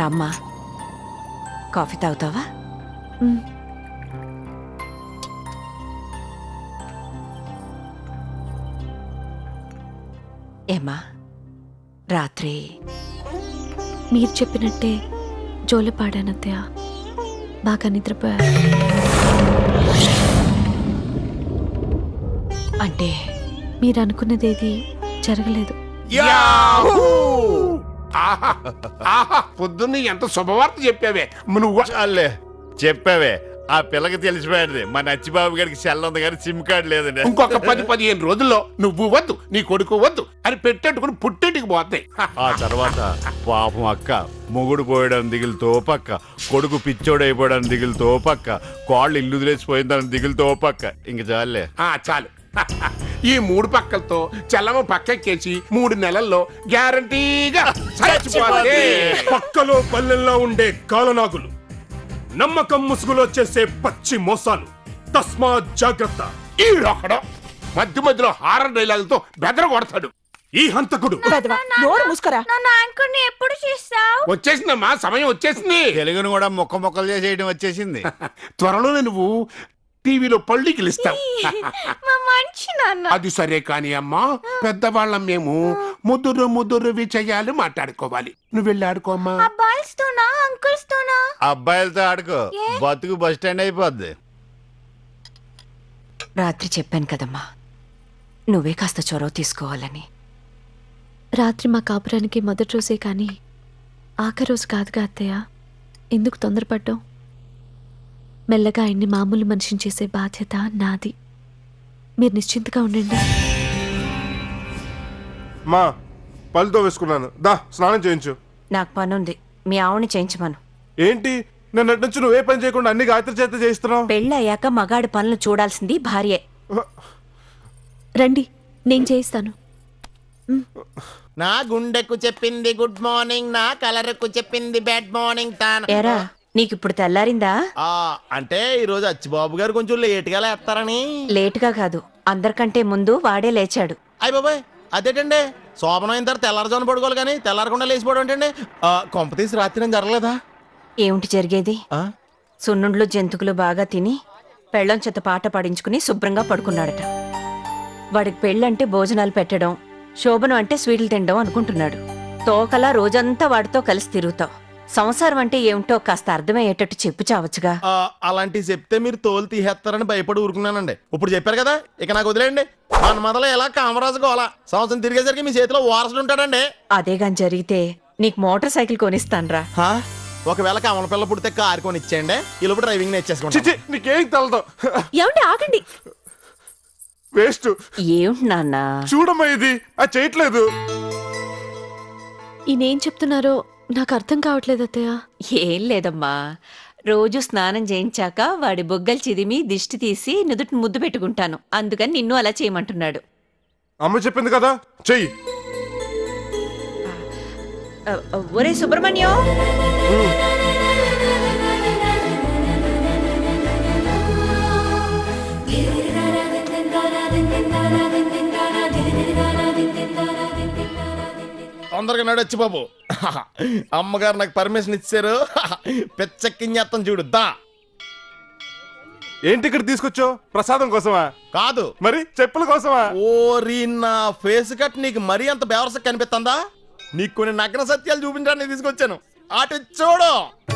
రామ్మా కాఫీ తాగుతావా మ్, ఏమ్మా రాత్రి మీరు చెప్పినట్టే జోలు పాడానత్తయ్య బాగా నిద్రపోయా అంటే మీరు అనుకున్నదేది జరగలేదు యాహూ! ఆహా ఆహా పొద్దున్న ఎంత శుభవార్త చెప్పావే నువ్వు చాలే చెప్పావే ఆ పిల్లకి తెలిసిపోయింది మా నచ్చిబాబు గారికి సెల్ ఉంది కానీ సిమ్ కార్డు లేదండి ఇంకొక పది పదిహేను రోజుల్లో నువ్వు వద్దు నీ కొడుకు వద్దు అని పెట్టేట్టుకుని పుట్టేటికి పోతాయి ఆ తర్వాత పాపం అక్క మొగుడు పోయడం దిగులుతో పక్క కొడుకు పిచ్చోడైపోవడం దిగులుతో పక్క కాళ్ళు ఇల్లు వదిలేసిపోయిందని దిగులుతో పక్క ఇంక చాలే ఆ చాలు ఈ మూడు పక్కలతో చల్లమ పక్కెక్కేసి మూడు నెలల్లో గ్యారంటీగా చచ్చిపోతే పక్కలో పల్లెల్లో ఉండే కాలనాగులు నమ్మకం ముసుగులో చేసే పచ్చి మోసాలు తస్మా జాగ్రత్త ఈడొక్కడు మధ్య మధ్యలో హారర్ డైలాగులతో బెదర కొడతాడు ఈ హంతకుడు నోరు మూసుకురా నన్ను యాంకర్ని ఎప్పుడు చేస్తావు వచ్చేసిందమ్మా సమయం వచ్చేసింది తెలుగును కూడా మొక్క మొక్కలు చేసేయడం వచ్చేసింది త్వరలోనే నువ్వు టీవీలో పళ్ళు గెలుస్తావు మా మంచి నాన్న అది సరే కాని అమ్మా పెద్దవాళ్ళం మేము ముదురు ముదురు విజయాలు మాట్లాడుకోవాలి నువ్వు వెళ్ళి ఆడుకోమ్మా బాయ్స్ తోనా అంకుల్స్ తోనా అబ్బాయిలతో ఆడుకో బతుకు బస్ స్టాండ్ అయిపోద్ది రాత్రి చెప్పాను కదమ్మా నువ్వే కాస్త చొరవ తీసుకోవాలని రాత్రి మా కాపురానికి మొదటి రోజే కానీ ఆఖరి రోజు కాదుగా అత్తయ్య ఎందుకు తొందరపడ్డావు మెల్లగా ఆయన్ని మామూలు మనిషిని చేసే బాధ్యత నాది మీరు నిశ్చింతగా ఉండండి మా పళ్ళతో వేసుకున్నాను దా స్నానం చేయించు నాకు పనుంది మీ ఆవుని చేయించమను ఏంటి నిన్నటి నుంచి నువ్వే పని చేయకుండా అన్ని గాయత్రి చేత చేయిస్తున్నావు పెళ్ళయ్యాక మగాడి పనులు చూడాల్సింది భార్యే రండి నేను చేయిస్తాను నా గుండెకు చెప్పింది గుడ్ మార్నింగ్ నా కలర్కు చెప్పింది బ్యాడ్ మార్నింగ్ తాను ఎరా నీకిప్పుడు తెల్లారిందా ఆ, అంటే ఈ రోజు అచ్చిబాబు గారు కొంచెం లేట్ గా లేస్తారని లేటుగా కాదు అందరికంటే ముందు వాడే లేచాడు అయ్య బాబాయ్ అదేటండి శోభనం అయిన తర్వాత తెల్లారుజాను పడుకోవాలి కానీ తెల్లారకుండా లేచిపోవడం ఏంటండి ఆ, కొంప తీసి రాత్రి నేను జరగలేదా ఏమిటి జరిగేది ఆ? సున్నుండ్లు జంతుకులు బాగా తిని పెళ్ళం చేత పాట పాడించుకుని శుభ్రంగా పడుకున్నాడట వాడికి పెళ్ళంటే భోజనాలు పెట్టడం శోభనం అంటే స్వీట్లు తినడం అనుకుంటున్నాడు తోకలా రోజంతా వాడితో కలిసి తిరుగుతావు సంసారం అంటే ఏమిటో కాస్త అర్థమయ్యేటట్టు చెప్పు చావచ్చుగా ఆ, అలాంటివి చెప్తే మీరు తోలు తీసేస్తారని భయపడి ఊరుకున్నానండి ఇప్పుడు చెప్పారు కదా ఇక నాకు వదిలేండి మన మొదలు ఎలా కామరాజు గోల సంవత్సరం తిరిగేసరికి మీ చేతిలో వారసుడు ఉంటాడండి అదేగాని జరిగితే నీకు మోటార్ సైకిల్ కొనిస్తాన్రా హా? ఒకవేళ కమల పిల్ల పుడితే కారు కొని ఇచ్చేయండి ఇలుపు డ్రైవింగ్ నేర్చేసుకుంటా చిచి నీకేం తెలదు ఏమండి ఆగండి వేస్ట్ ఏమిటి నాన్న చూడమ్మా ఇది అది చేయట్లేదు ఈయనేం చెప్తున్నారో నాకు అర్థం కావట్లేదు అత్తయ్య ఏం లేదమ్మా రోజు స్నానం చేయించాక వాడి బొగ్గలు చిదిమి దిష్టి తీసి నుదుటి ముద్దు పెట్టుకుంటాను అందుకని నిన్ను అలా చేయమంటున్నాడు అమ్మ చెప్పింది కదా చెయ్యి అ, అ, ఒరే సుబ్రహ్మణ్యం తొందరగా నడొచ్చు బాబు అమ్మగారు నాకు పర్మిషన్ ఇచ్చారు పెచ్చెక్కించేస్తాం చూడు దా ఏంటి ఇక్కడ తీసుకొచ్చావు ప్రసాదం కోసమా కాదు మరి చెప్పుల కోసమా ఓరి నా ఫేస్ కట్ నీకు మరీ అంత బేవరస కనిపిస్తుందా నీకు కొన్ని నగ్న సత్యాలు చూపించడానికి తీసుకొచ్చాను అటు చూడు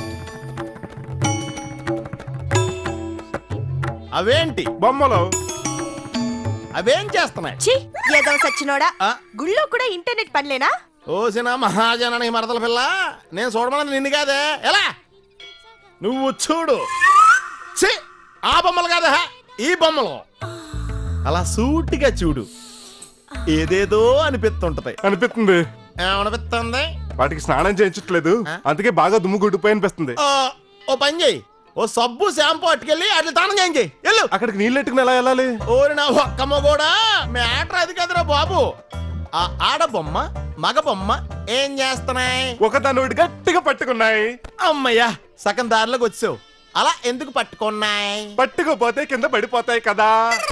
అవేంటి బొమ్మలు అవేం చేస్తున్నాయి ఛీ ఏదో సచ్చినోడా ఆ? గుళ్ళో కూడా ఇంటర్నెట్ పనిలేనా ఓసిన మహాజనానికి మరదల పిల్ల నేను చూడమన్నది నిన్ను కాదే ఎలా నువ్వు చూడు ఛీ, ఆ బొమ్మలు కాదా ఈ బొమ్మలు అలా సూటిగా చూడు ఏదేదో అనిపిస్తుంటది అనిపిస్తుంది ఏమనిపిస్తుంది వాటికి స్నానం చేయించట్లేదు అందుకే బాగా దుమ్ము గుడ్డిపోయి అనిపిస్తుంది ఆ, ఓ పని చేయి ఓ సబ్బు షాంపూ అట్టుకెళ్ళి అట్లా తానం చేయించి వెళ్ళు అక్కడికి నీళ్ళు ఎట్టుకుని ఎలా వెళ్ళాలి ఓరి నా ఒక్కమ్మ కూడా మ్యాటర్ అది కదరా బాబు ఆ ఆడ బొమ్మ మగ బొమ్మ ఏం చేస్తున్నాయి ఒకదాని ఒకటి గట్టిగా పట్టుకున్నాయి అమ్మయ్యా సగం దారిలోకి వచ్చావు అలా ఎందుకు పట్టుకున్నాయి పట్టుకోపోతే కింద పడిపోతాయి కదా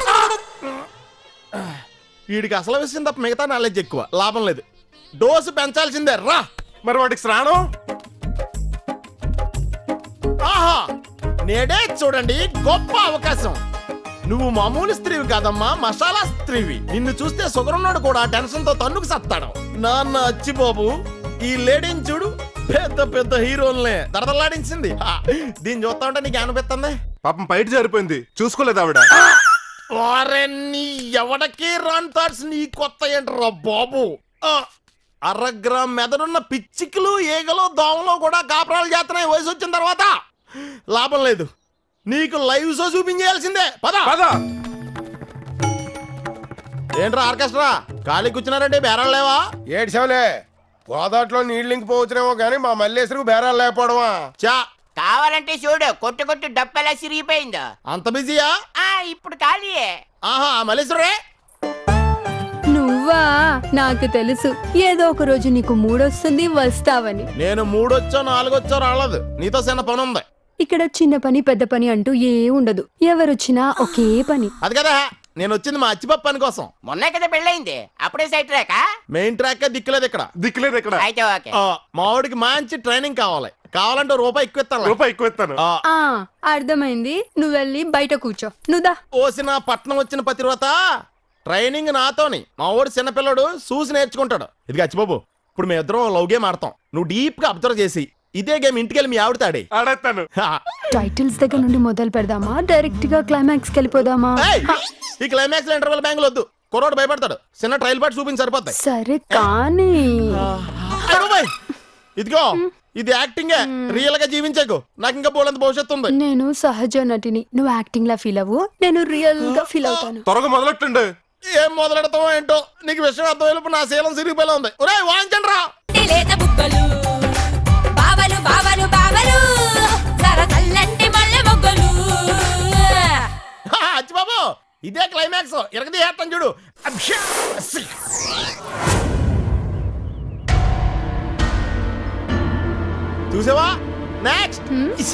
వీడికి అసలు విషయం తప్ప మిగతా నాలెడ్జ్ ఎక్కువ లాభం లేదు డోసు పెంచాల్సిందే రా మరి వాటికి స్నానం నేడే చూడండి గొప్ప అవకాశం నువ్వు మామూలు స్త్రీవి కాదమ్మా మసాలా స్త్రీవి నిన్ను చూస్తే సుగరున్నాడు కూడా టెన్షన్ తో తన్నుకు సత్తాడు నాన్న అచ్చిబాబు ఈ లేడీని చూడు పెద్ద పెద్ద హీరోల్నే దడదలాడించింది హా, దీన్ని చూస్తా ఉంటే నీకు అనిపిస్తుంది పాపం బయట జారిపోయింది చూసుకోలేదు ఆవిడ వారే నీ ఎవడకి రాన్ థాట్స్ నీ కొత్త ఏంట్రా బాబు ఆ, అరగ్రామ్ మెదడున్న పిచ్చికలు ఈగలు దోమలు కూడా కాపురాలు చేస్తున్నాయి వయసు వచ్చిన తర్వాత లాభం లేదు నీకు లైవ్ షో చూపించేయాల్సిందే పద పద ఏంట్రా ఆర్కెస్ట్రా ఖాళీ కూర్చున్నారంటే బేరాలు లేవా ఏడ్చవలే గోదాట్లో నీళ్ళు ఇంకిపోవచ్చునేమో కానీ మా మల్లేశ్వరికి బేరాలు లేకపోవడమా చా కావాలంటే చూడు కొట్టు కొట్టు డప్పెలా సిరిగిపోయిందో అంత బిజీయా ఆ ఇప్పుడు ఖాళీయే ఆహా మల్లేశ్వరే నువ్వా నాకు తెలుసు ఏదో ఒక రోజు నీకు మూడొస్తుంది వస్తావని నేను మూడొచ్చో నాలుగొచ్చో రాలేదు నీతో చిన్న పని ఉంది ఇక్కడ చిన్న పని పెద్ద పని అంటూ ఏ ఉండదు ఎవరొచ్చినా ఒకే పని అది కదా నేను వచ్చింది మా అచ్చిపప్పు పని కోసం మొన్నే కదా పెళ్ళయింది అప్పుడే సైట్ రాక మెయిన్ ట్రాక్ దిక్కులేదు ఇక్కడ దిక్కులేదు ఇక్కడ అయితే ఓకే ఆ, మా వాడికి మంచి ట్రైనింగ్ కావాలి కావాలంటే ఓ రూపాయి ఎక్కువ ఇస్తాను రూపాయి ఎక్కువ ఇస్తాను ఆ, ఆ అర్థమైంది నువ్వు వెళ్ళి బయట కూర్చో నువ్వుదా ఓసిన పట్నం వచ్చిన పతివ్రత ట్రైనింగ్ నాతోని మా వాడు చిన్నపిల్లడు చూసి నేర్చుకుంటాడు ఇది అచ్చిబాబు ఇప్పుడు మేము ఇద్దరం లవ్ గేమ్ ఆడతాం నువ్వు డీప్ గా అబ్జర్వ్ చేసి ఇదే గేమ్ ఇంటికి వెళ్ళి మీ ఆవిడ తాడే ఆడేస్తాను టైటిల్స్ దగ్గర నుండి మొదలు పెడదామా డైరెక్ట్ గా క్లైమాక్స్ కి వెళ్ళిపోదామా ఏయ్! ఈ క్లైమాక్స్ లో ఇంటర్వెల్ బ్యాంకులు వద్దు కుర్రోడు భయపడతాడు చిన్న ట్రైల్ పాటు చూపించి సరిపోతాయి సరే కానీ అయ్య బాబోయ్! ఇదిగో ఇది యాక్టింగే రియల్ గా జీవించకు నాకు ఇంకా బోలంత భవిష్యత్తు ఉంది నేను సహజ నటిని నువ్వు యాక్టింగ్ లా ఫీల్ అవ్వు నేను రియల్ గా ఫీల్ అవుతాను త్వరగా మొదలెట్టండి ఏం మొదలెడతావో ఏంటో నీకు విషయం అర్థమైనప్పుడు నా శీలం సిరిగిపోయేలా ఉంది ఒరే వాయించండి రా లేత బుక్కలు బావలు బావలు బావలు సర చల్లంటి మల్లె మొగ్గలు అచ్చి బాబు ఇదే క్లైమాక్స్ ఇరగది చేస్తాను చూడు అబ్షా! సి. చూసావా నెక్స్ట్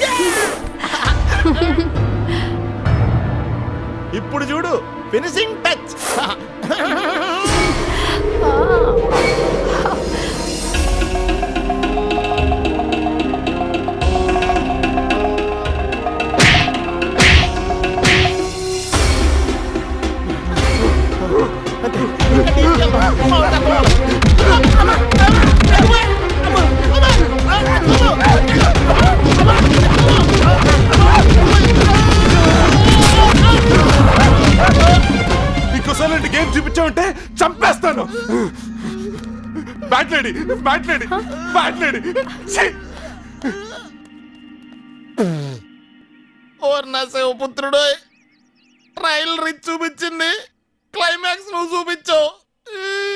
ఇప్పుడు చూడు ఫినిషింగ్ టచ్ ఇంకోసారి ఇలాంటి గేమ్ చూపించామంటే చంపేస్తాను bat lady bat lady bat lady ఛీ! ఓర్ నా శివపుత్రుడు ట్రైల్ రిచ్ చూపించింది క్లైమాక్స్ నువ్వు చూపించావు